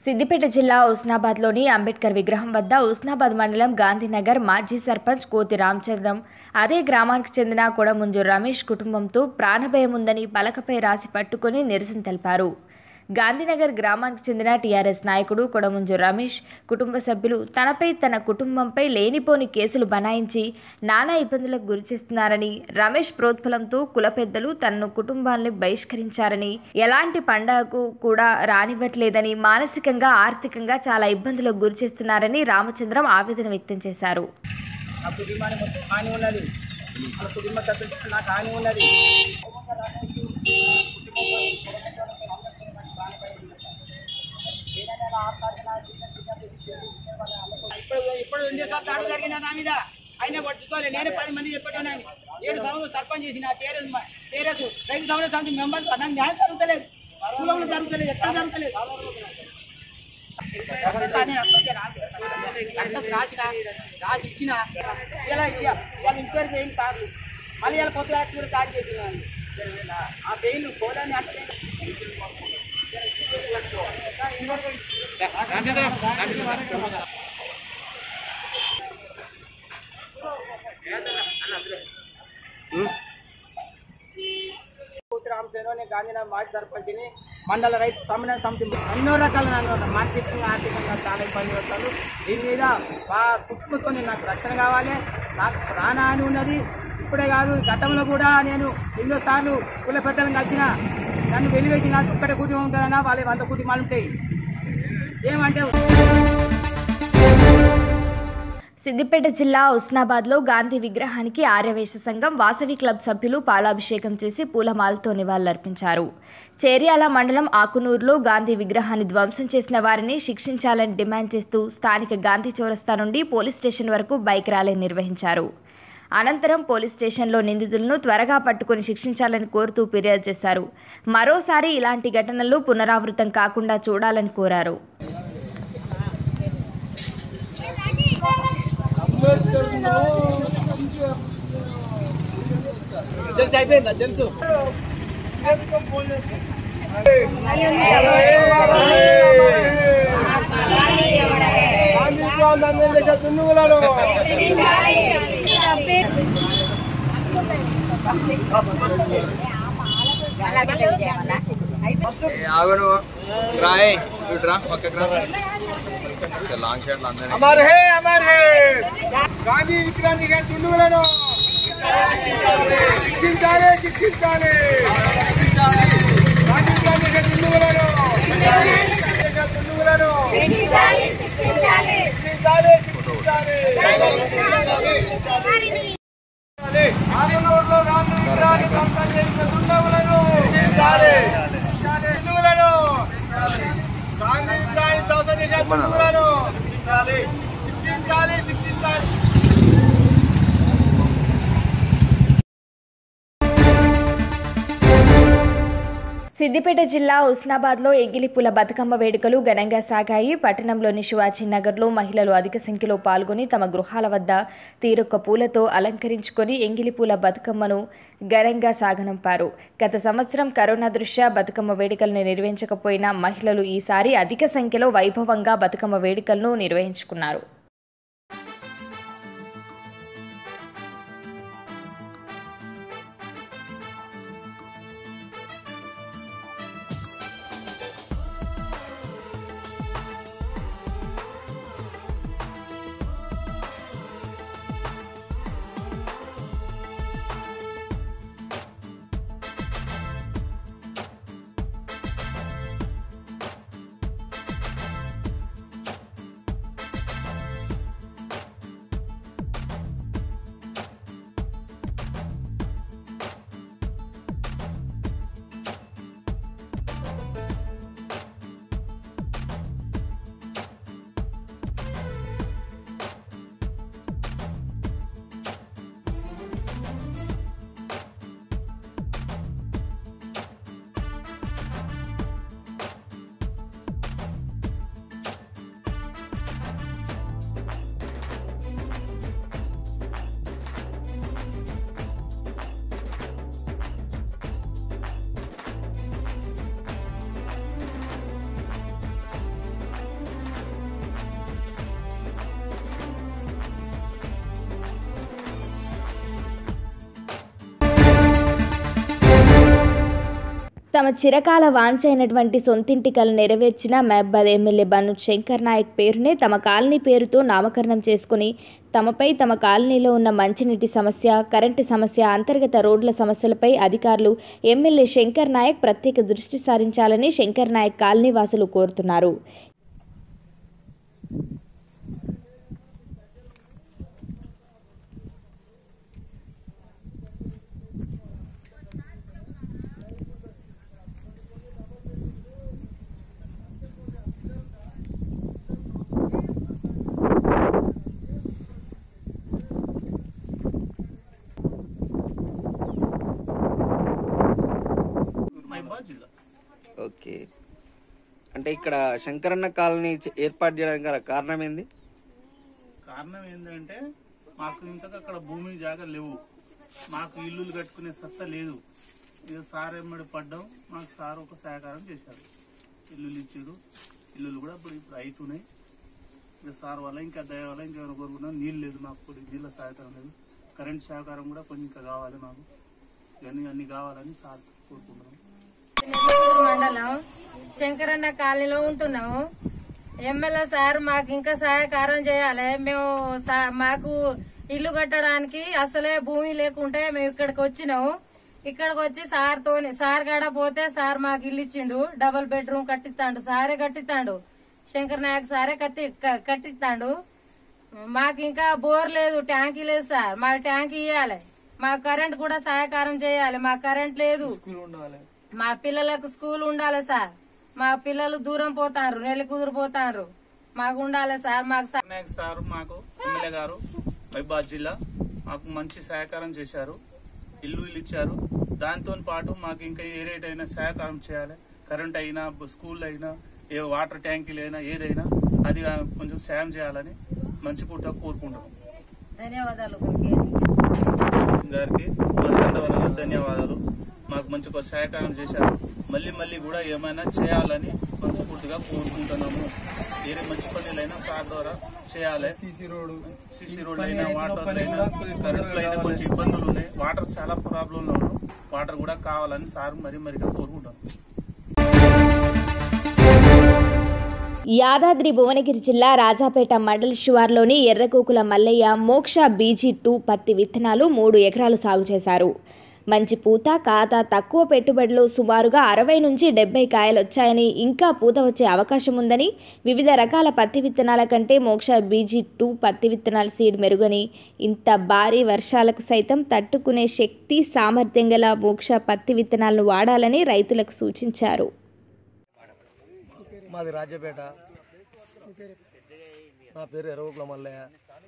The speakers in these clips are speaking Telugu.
సిద్దిపేట జిల్లా ఉస్నాబాద్లోని అంబేద్కర్ విగ్రహం వద్ద ఉస్నాబాద్ మండలం గాంధీనగర్ మాజీ సర్పంచ్ కోతి రామచంద్రం అదే గ్రామానికి చెందిన కొడముంజు రమేష్ కుటుంబంతో ప్రాణభయం ఉందని పలకపై రాసి పట్టుకుని నిరసన తెలిపారు గాంధీనగర్ గ్రామానికి చెందిన టీఆర్ఎస్ నాయకుడు కొడముంజు రమేష్ కుటుంబ సభ్యులు తనపై తన కుటుంబంపై లేనిపోని కేసులు బనాయించి నానా ఇబ్బందులకు గురిచేస్తున్నారని రమేష్ ప్రోత్బలంతో కుల పెద్దలు తనను కుటుంబాన్ని బహిష్కరించారని ఎలాంటి పండగకు కూడా రానివ్వట్లేదని మానసికంగా ఆర్థికంగా చాలా ఇబ్బందులకు గురిచేస్తున్నారని రామచంద్రం ఆవేదన వ్యక్తం చేశారు నా కుటుంబానికి మొత్తం హాని ఉన్నది వాళ్ళ కుటుంబ సభ్యులతో నాకు హాని ఉన్నది ఇప్పుడు ఇప్పుడు ఉండే సార్ దాడి జరిగిన నా మీద అయినా పట్టుకోలే నేను పది మంది చెప్పాను ఏడు సంవత్సరం సర్పంచ్ చేసిన టీఆర్ఎస్ టీఆర్ఎస్ రైతు సంవత్సరం సమితి మెంబర్ నాకు న్యాయం జరుగుతలేదు కులంలో జరుగుతలేదు ఎక్కడ జరుగుతలేదు అక్కడికి రాసిన రాసి ఇచ్చిన ఇలా ఇలా ఇంక్వైరీ చేయండి సార్ మళ్ళీ ఇలా పొద్దు రాసి కూడా దాడి చేసిన ఆ బెయిల్ పోలని అంటే పూర్తి రామసేన నేను గాంధీనగర్ మాజీ సర్పంచ్ని మండల రైతు సమన్వయ సమితి ఎన్నో రకాల నన్ను మానసికంగా ఆర్థికంగా చాలా ఇబ్బంది పడతాను దీని మీద మా కుటుంబంతో నాకు రక్షణ కావాలి నాకు ప్రాణహాని ఉన్నది ఇప్పుడే కాదు గతంలో కూడా నేను ఎన్నోసార్లు కుల పెద్దలను కలిసిన నన్ను వెలివేసి నాకు ఒక్కటే కుటుంబం ఉంటుందన్నా వాళ్ళ వంద కుటుంబాలు ఉంటాయి ఏమంటే సిద్దిపేట జిల్లా ఉస్నాబాద్లో గాంధీ విగ్రహానికి ఆర్యవేశ సంఘం వాసవి క్లబ్ సభ్యులు పాలాభిషేకం చేసి పూలమాలతో నివాళులర్పించారు చేర్యాల మండలం ఆకునూరులో గాంధీ విగ్రహాన్ని ధ్వంసం చేసిన వారిని శిక్షించాలని డిమాండ్ చేస్తూ స్థానిక గాంధీ చౌరస్తా నుండి పోలీస్ స్టేషన్ వరకు బైక్ ర్యాలీ నిర్వహించారు అనంతరం పోలీస్ స్టేషన్లో నిందితులను త్వరగా పట్టుకుని శిక్షించాలని కోరుతూ ఫిర్యాదు చేశారు మరోసారి ఇలాంటి ఘటనలు పునరావృతం కాకుండా చూడాలని కోరారు తెలుసు అయిపోయిందా తెలుసు ఆగను రాయ్ ఇటు రా పక్కకు రా లాంగ్ షాట్లు అందరినీ అమర్ హే అమర్ హే గాంధీ విగ్రహాన్ని తుండులను శిక్షించాలి శిక్షించాలి గాంధీ విగ్రహాన్ని తుండులను తుండులను శిక్షించాలి శిక్షించాలి ఆంధ్రలో గాంధీ విగ్రహాన్ని ధ్వంసం చేసిన దుండగులను శిక్షించాలి దుండగులను గాంధీ విగ్రహాన్ని ధ్వంసం చేసిన దుండగులను శిక్షించాలి శిక్షించాలి శిక్షించాలి సిద్దిపేట జిల్లా ఉస్నాబాద్లో ఎగిలిపుల బతుకమ్మ వేడుకలు ఘనంగా సాగాయి పట్టణంలోని శివాజీ నగర్లో మహిళలు అధిక సంఖ్యలో పాల్గొని తమ గృహాల వద్ద తీరొక్క పూలతో అలంకరించుకొని ఎంగిలిపూల బతుకమ్మను ఘనంగా సాగనంపారు గత సంవత్సరం కరోనా దృష్ట్యా బతుకమ్మ వేడుకలను నిర్వహించకపోయినా మహిళలు ఈసారి అధిక సంఖ్యలో వైభవంగా బతుకమ్మ వేడుకలను నిర్వహించుకున్నారు తమ చిరకాల వాంఛ అయినటువంటి సొంతింటి కల నెరవేర్చిన మహబాద్ ఎమ్మెల్యే బను శంకర్ నాయక్ పేరునే తమ కాలనీ పేరుతో నామకరణం చేసుకుని తమపై తమ కాలనీలో ఉన్న మంచినీటి సమస్య కరెంటు సమస్య అంతర్గత రోడ్ల సమస్యలపై అధికారులు ఎమ్మెల్యే శంకర్ నాయక్ ప్రత్యేక దృష్టి సారించాలని శంకర్ నాయక్ కాలనీ వాసులు కోరుతున్నారు మహిబాద్ జిల్లా ఓకే అంటే ఇక్కడ శంకరన్న కాలనీ చే- ఏర్పాటు చేయడానికి గల కారణం ఏంది కారణం ఏంటంటే మాకు ఇంతకు అక్కడ భూమి జాగా లేవు మాకు ఇల్లులు కట్టుకునే సత్తా లేదు ఇక సార్ ఎమ్మడి పడ్డాం మాకు సార్ ఒక సహకారం చేశారు ఇల్లులు ఇచ్చారు ఇల్లులు కూడా ఇప్పుడు ఇప్పుడు అవుతున్నాయి ఇక సార్ వల్ల ఇంకా దయ వల్ల ఇంకా కోరుకున్నాం నీళ్ళు లేదు మాకు ఇప్పుడు నీళ్ళ సహకారం లేదు కరెంట్ సహకారం కూడా కొంచెం ఇంకా కావాలి మాకు ఇవన్నీ అన్ని కావాలని సార్ కోరుకుంటున్నాం నెల్లూరు మండలం శంకరన్న కాలనీలో ఉంటున్నాము ఎమ్మెల్యే సార్ మాకు ఇంకా సహాయకారం చేయాలి మేము సా- మాకు ఇల్లు కట్టడానికి అసలే భూమి లేకుంటే మేము ఇక్కడికి వచ్చినాము ఇక్కడికి వచ్చి సార్ తోని సార్ కాడ పోతే సార్ మాకు ఇల్లు ఇచ్చిండు డబుల్ బెడ్రూమ్ కట్టిస్తాడు సారే కట్టిస్తాడు శంకర్ నాయక్ సారే కట్టి క- కట్టిస్తాడు మాకు ఇంకా బోర్ లేదు ట్యాంకీ లేదు సార్ మాకు ట్యాంకీ ఇవ్వాలి మా కరెంట్ కూడా సహాయకారం చేయాలి మా కరెంట్ లేదు మా పిల్లలకు స్కూల్ ఉండాలి సార్ మా పిల్లలు దూరం పోతారు నెల్లి కుదురు పోతారు మాకు ఉండాలి సార్ మాకు సా- వినాయక్ సార్ మాకు ఎమ్మెల్యే గారు మహిబాద్ జిల్లా మాకు మంచి సహకారం చేశారు ఇల్లు ఇల్లు ఇచ్చారు దాంతో పాటు మాకు ఇంకా ఏ రేట్ అయినా సహకారం చేయాలి కరెంట్ అయినా స్కూల్ అయినా ఏ వాటర్ ట్యాంకీలు అయినా ఏదైనా అది కొంచెం సాయం చేయాలని మంచి పూట కోరుకుంటున్నాం ధన్యవాదాలు గురికి. గారికి వందల ధన్యవాదాలు మాకు మంచి ఒక సహకారం చేశారు మళ్ళీ మళ్ళీ కూడా ఏమైనా చేయాలని మనస్ఫూర్తిగా కోరుకుంటున్నాము వేరే మంచి పనులైనా సార్ ద్వారా చేయాలి సీసీ రోడ్ సీసీ రోడ్ అయినా వాటర్ అయినా కరెంట్ అయినా కొంచెం ఇబ్బందులు ఉన్నాయి వాటర్ చాలా ప్రాబ్లంలో ఉన్నాం వాటర్ కూడా కావాలని సార్ మరీ మరిగా కోరుకుంటాం యాదాద్రి భువనగిరి జిల్లా రాజాపేట మండల శివార్లోని ఎర్రకోకుల మల్లయ్య మోక్ష బీజీ టూ పత్తి విత్తనాలు మూడు ఎకరాలు సాగు చేశారు మంచి పూత కాత తక్కువ పెట్టుబడిలో సుమారుగా అరవై నుంచి డెబ్బై కాయలు వచ్చాయని ఇంకా పూత వచ్చే అవకాశం ఉందని వివిధ రకాల పత్తి విత్తనాల కంటే మోక్ష బీజీ టూ పత్తి విత్తనాల సీడ్ మెరుగని ఇంత భారీ వర్షాలకు సైతం తట్టుకునే శక్తి సామర్థ్యం గల మోక్ష పత్తి విత్తనాలను వాడాలని రైతులకు సూచించారు మాది రాజ్యపేట నా పేరు ఎరవకుల మల్లయ్య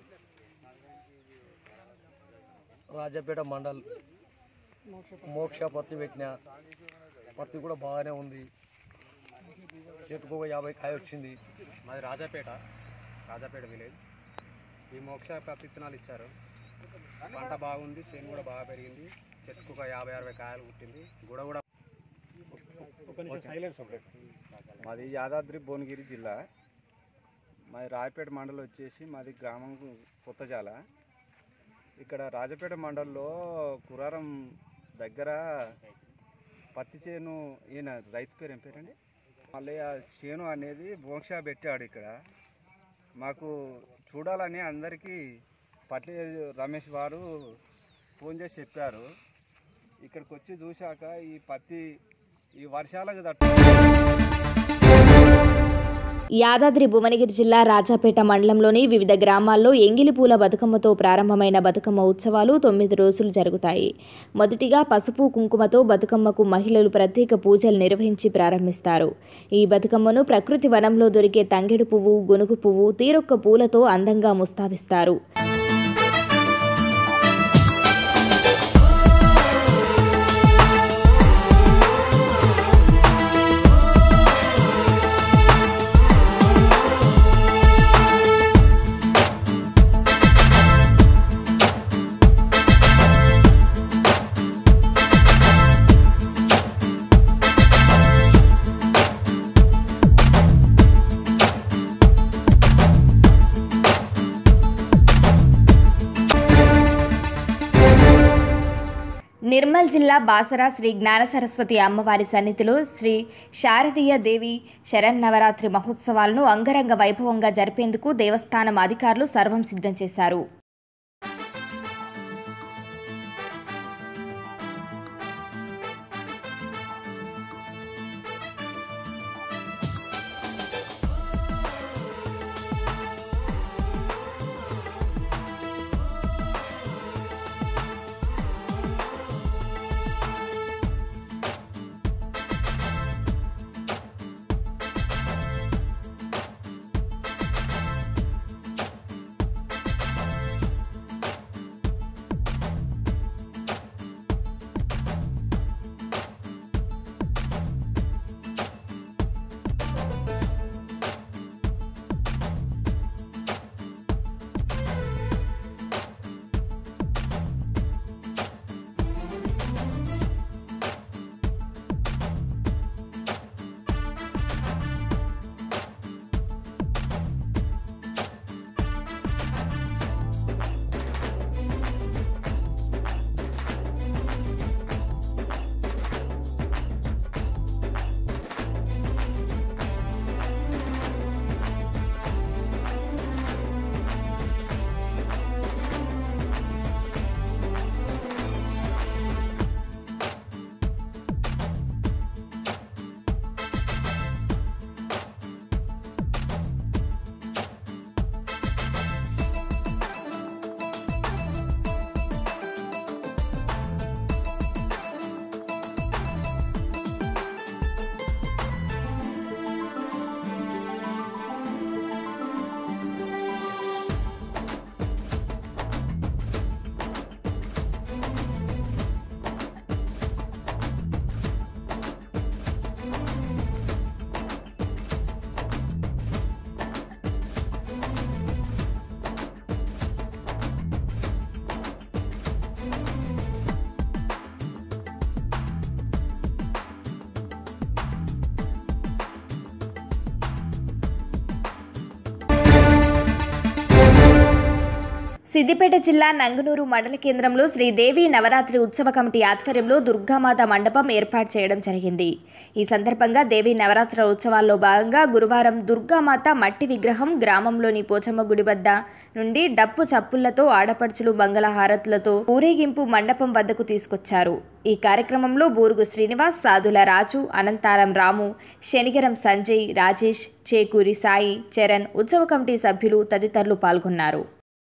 రాజ్యపేట మండల్ మోక్ష పత్తి పెట్టిన పత్తి కూడా బాగానే ఉంది చెట్టుకు ఒక యాభై కాయ వచ్చింది మాది రాజాపేట రాజాపేట విలేజ్ ఈ మోక్ష పత్తి విత్తనాలు ఇచ్చారు పంట బాగుంది చేను కూడా బాగా పెరిగింది చెట్టుకు ఒక యాభై అరవై కాయలు పుట్టింది గుడ కూడా మాది యాదాద్రి భువనగిరి జిల్లా మాది రాయపేట మండలం వచ్చేసి మాది గ్రామం కొత్తజాల ఇక్కడ రాజపేట మండలంలో కురారం దగ్గర పత్తి చేను ఈయన రైతు పేరు ఏం పేరండి మళ్ళీ ఆ చేను అనేది బోంక్షా పెట్టాడు ఇక్కడ మాకు చూడాలని అందరికీ పట్లి రమేష్ వారు ఫోన్ చేసి చెప్పారు ఇక్కడికి వచ్చి చూశాక ఈ పత్తి ఈ వర్షాలకు తట్టు యాదాద్రి భువనగిరి జిల్లా రాజాపేట మండలంలోని వివిధ గ్రామాల్లో ఎంగిలి పూల బతుకమ్మతో ప్రారంభమైన బతుకమ్మ ఉత్సవాలు తొమ్మిది రోజులు జరుగుతాయి మొదటిగా పసుపు కుంకుమతో బతుకమ్మకు మహిళలు ప్రత్యేక పూజలు నిర్వహించి ప్రారంభిస్తారు ఈ బతుకమ్మను ప్రకృతి వనంలో దొరికే తంగెడు పువ్వు గొనుగు పువ్వు తీరొక్క పూలతో అందంగా ముస్తాబిస్తారు వరంగల్ జిల్లా బాసర శ్రీ జ్ఞాన సరస్వతి అమ్మవారి సన్నిధిలో శ్రీ శారదీయ దేవి శరన్నవరాత్రి మహోత్సవాలను అంగరంగ వైభవంగా జరిపేందుకు దేవస్థానం అధికారులు సర్వం సిద్ధం చేశారు సిద్దిపేట జిల్లా నంగునూరు మండల కేంద్రంలో శ్రీదేవి నవరాత్రి ఉత్సవ కమిటీ ఆధ్వర్యంలో దుర్గామాత మండపం ఏర్పాటు చేయడం జరిగింది ఈ సందర్భంగా దేవి నవరాత్రి ఉత్సవాల్లో భాగంగా గురువారం దుర్గామాత మట్టి విగ్రహం గ్రామంలోని పోచమ్మ గుడి వద్ద నుండి డప్పు చప్పుళ్లతో ఆడపడుచులు మంగళహారతులతో ఊరేగింపు మండపం వద్దకు తీసుకొచ్చారు ఈ కార్యక్రమంలో బూరుగు శ్రీనివాస్ సాధుల రాజు అనంతారం రాము శనిగరం సంజయ్ రాజేష్ చేకూరి సాయి చరణ్ ఉత్సవ కమిటీ సభ్యులు తదితరులు పాల్గొన్నారు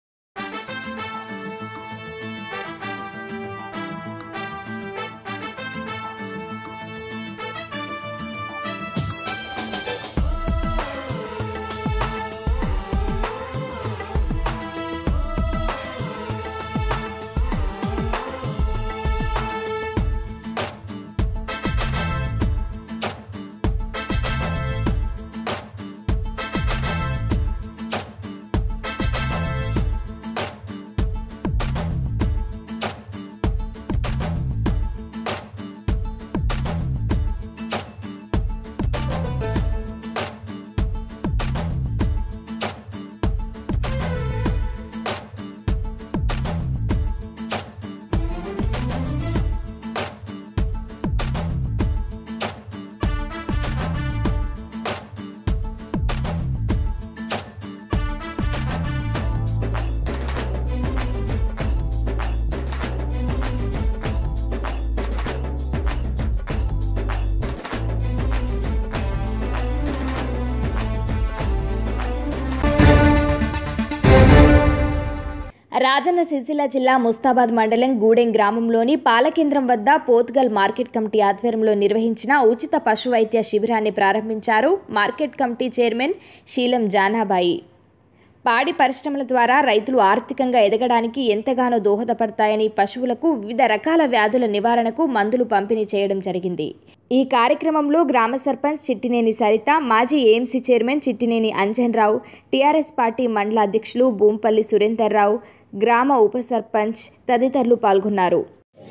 రాజన్న సిరిసిల్ల జిల్లా ముస్తాబాద్ మండలం గూడెం గ్రామంలోని పాలకేంద్రం వద్ద పోతుగల్ మార్కెట్ కమిటీ ఆధ్వర్యంలో నిర్వహించిన ఉచిత పశు వైద్య శిబిరాన్ని ప్రారంభించారు market committee chairman Seelam Janabai పాడి పరిశ్రమల ద్వారా రైతులు ఆర్థికంగా ఎదగడానికి ఎంతగానో దోహదపడతాయని పశువులకు వివిధ రకాల వ్యాధుల నివారణకు మందులు పంపిణీ చేయడం జరిగింది ఈ కార్యక్రమంలో గ్రామ సర్పంచ్ చిట్టినేని సరిత మాజీ AMC chairman Chittineni Anjan Rao TRS party మండల అధ్యక్షులు భూంపల్లి సురేందర్ రావు గ్రామ ఉప సర్పంచ్ తదితరులు పాల్గొన్నారు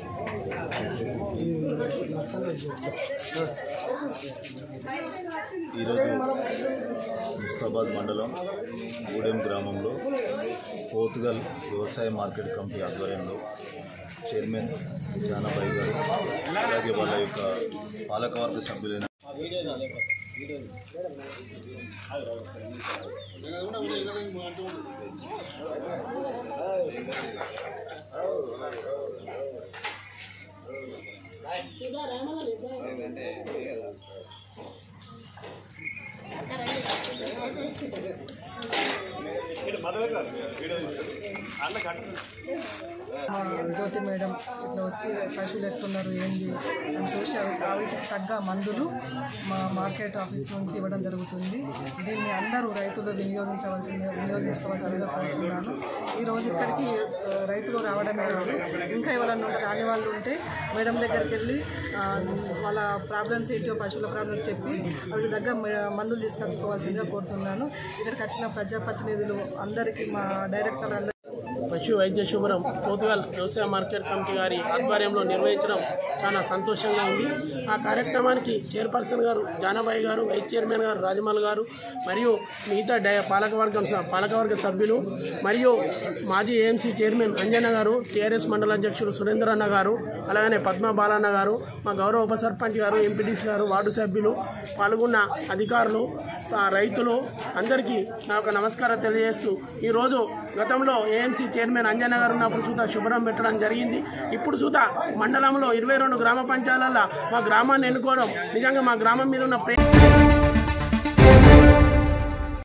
ఈరోజు ముస్తాబాద్ మండలం గూడెం గ్రామంలో పోతుగల్ వ్యవసాయ మార్కెట్ కమిటీ ఆధ్వర్యంలో చైర్మన్ జానాబాయి గారు అలాగే వాళ్ళ యొక్క పాలకవర్గ సభ్యులైన మా జ్యోతి మేడం ఇట్లా వచ్చి పశువులు ఎట్లున్నారు ఏంది అని చూసి అవి వాటికి తగ్గ మందులు మా మార్కెట్ ఆఫీస్ నుంచి ఇవ్వడం జరుగుతుంది దీన్ని అందరూ రైతులు వినియోగించవలసిందిగా వినియోగించుకోవాల్సిందిగా కోరుతున్నాను ఈ రోజు ఇక్కడికి ఆ, రైతులు రావడమే కాదు ఇంకా ఎవరన్నా ఉంటే రాని వాళ్ళు ఉంటే మేడం దగ్గరికి వెళ్ళి ఆ, వాళ్ళ ప్రాబ్లమ్స్ ఏంటో పశువుల ప్రాబ్లమ్స్ చెప్పి వాళ్ళకి దగ్గర మ- మందులు తీసుకొచ్చుకోవాల్సిందిగా కోరుతున్నాను ఇక్కడికి వచ్చిన ప్రజాప్రతినిధులు అందరికీ మా డైరెక్టర్ అందరికీ పశు వైద్య శుభ్రం పోతుగల్ వ్యవసాయ మార్కెట్ కమిటీ గారి ఆధ్వర్యంలో నిర్వహించడం చాలా సంతోషంగా ఉంది ఆ కార్యక్రమానికి చైర్పర్సన్ గారు జానాబాయి గారు వైస్ చైర్మన్ గారు రాజమల్ గారు మరియు మిగతా డై పాలకవర్గం స- పాలకవర్గ సభ్యులు మరియు మాజీ ఏఎంసీ చైర్మన్ అంజన్న గారు టీఆర్ఎస్ మండల అధ్యక్షుడు సురేందర్ అన్న గారు అలాగనే పద్మ బాలన్న గారు మా గౌరవ ఉప సర్పంచ్ గారు ఎంపీటీసీ గారు వార్డు సభ్యులు పాల్గొన్న అధికారులు ఆ రైతులు అందరికీ నా యొక్క నమస్కారం తెలియజేస్తూ ఈరోజు గతంలో ఏఎంసీ చైర్మన్ అంజన్న గారు ఉన్నప్పుడు సుతా శుభ్రం పెట్టడం జరిగింది ఇప్పుడు సుతా మండలంలో ఇరవై రెండు గ్రామ పంచాయతీలలో మా గ్రామాన్ని ఎన్నుకోవడం నిజంగా మా గ్రామం మీద ఉన్న ప్రేమ